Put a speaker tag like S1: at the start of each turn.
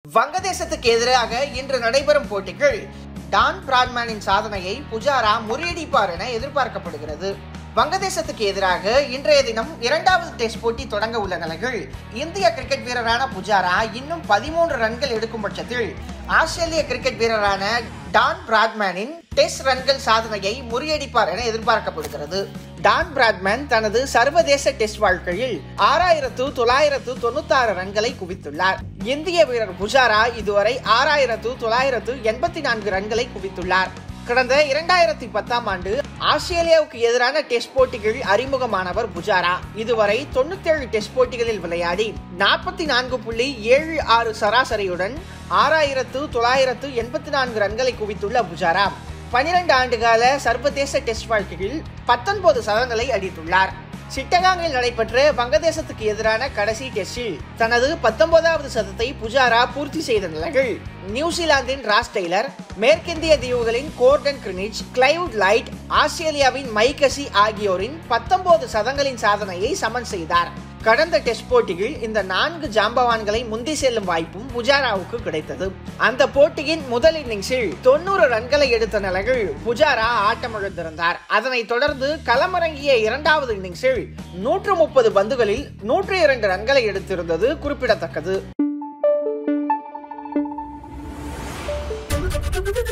S1: வங்கதேசத்துக்கு எதிராக இன்று நடைபெறும் போட்டிகள் டான் பிராட்மேனின் சாதனையை புஜாரா முறியடிப்பார் என எதிர்பார்க்கப்படுகிறது வங்கதேசத்துக்கு எதிராக இன்றைய தினம் இரண்டாவது டெஸ்ட் போட்டி தொடங்க உள்ள நிலையில் இந்திய கிரிக்கெட் வீரரான புஜாரா இன்னும் பதிமூன்று ரன்கள் எடுக்கும் பட்சத்தில் ஆஸ்திரேலிய கிரிக்கெட் வீரரான டான் பிராட்மேனின் டெஸ்ட் ரன்கள் சாதனையை முறியடிப்பார் என எதிர்பார்க்கப்படுகிறது டான் பிராட்மேன் தனது சர்வதேச டெஸ்ட் வாழ்க்கையில் ஆறாயிரத்து தொள்ளாயிரத்து தொண்ணூத்தாறு ரன்களை குவித்துள்ளார் இந்திய வீரர் புஜாரா இதுவரை ஆறாயிரத்து தொள்ளாயிரத்து எண்பத்தி நான்கு ரன்களை குவித்துள்ளார் கடந்த இரண்டாயிரத்தி பத்தாம் ஆண்டு ஆஸ்திரேலியாவுக்கு எதிரான டெஸ்ட் போட்டிகளில் அறிமுகமானவர் புஜாரா இதுவரை தொண்ணூத்தேழு டெஸ்ட் போட்டிகளில் விளையாடி நாற்பத்தி நான்கு புள்ளி ஏழு ஆறு சராசரியுடன் ஆறாயிரத்து தொள்ளாயிரத்து எண்பத்தி நான்கு ரன்களை குவித்துள்ள புஜாரா பனிரெண்டு ஆண்டுகால சர்வதேச டெஸ்ட் வாழ்க்கையில் பத்தொன்பது சதங்களை அடித்துள்ளார் சிட்டகாங்கில் நடைபெற்ற வங்கதேசத்துக்கு எதிரான கடைசி டெஸ்டில் தனது பத்தொன்பதாவது சதத்தை புஜாரா பூர்த்தி செய்த நிலையில் நியூசிலாந்தின் ராஸ் டெய்லர் மேற்கிந்திய தீவுகளின் கோர்டன் கிரினிச் கிளைவுட் லைட் ஆஸ்திரேலியாவின் மைகசி ஆகியோரின் பத்தொன்பது சதங்களின் சாதனையை சமன் செய்தார் கடந்த டெஸ்ட் போட்டியில் இந்த நான்கு ஜாம்பவான்களை முந்தி செல்லும் வாய்ப்பும் புஜாராவுக்கு கிடைத்தது அந்த போட்டியின் முதல் இன்னிங்ஸில் தொண்ணூறு ரன்களை எடுத்த நிலையில் புஜாரா ஆட்டமிழந்திருந்தார் அதனைத் தொடர்ந்து களமிறங்கிய இரண்டாவது இன்னிங்ஸில் நூற்று முப்பது பந்துகளில் நூற்றி இரண்டு ரன்களை எடுத்திருந்தது குறிப்பிடத்தக்கது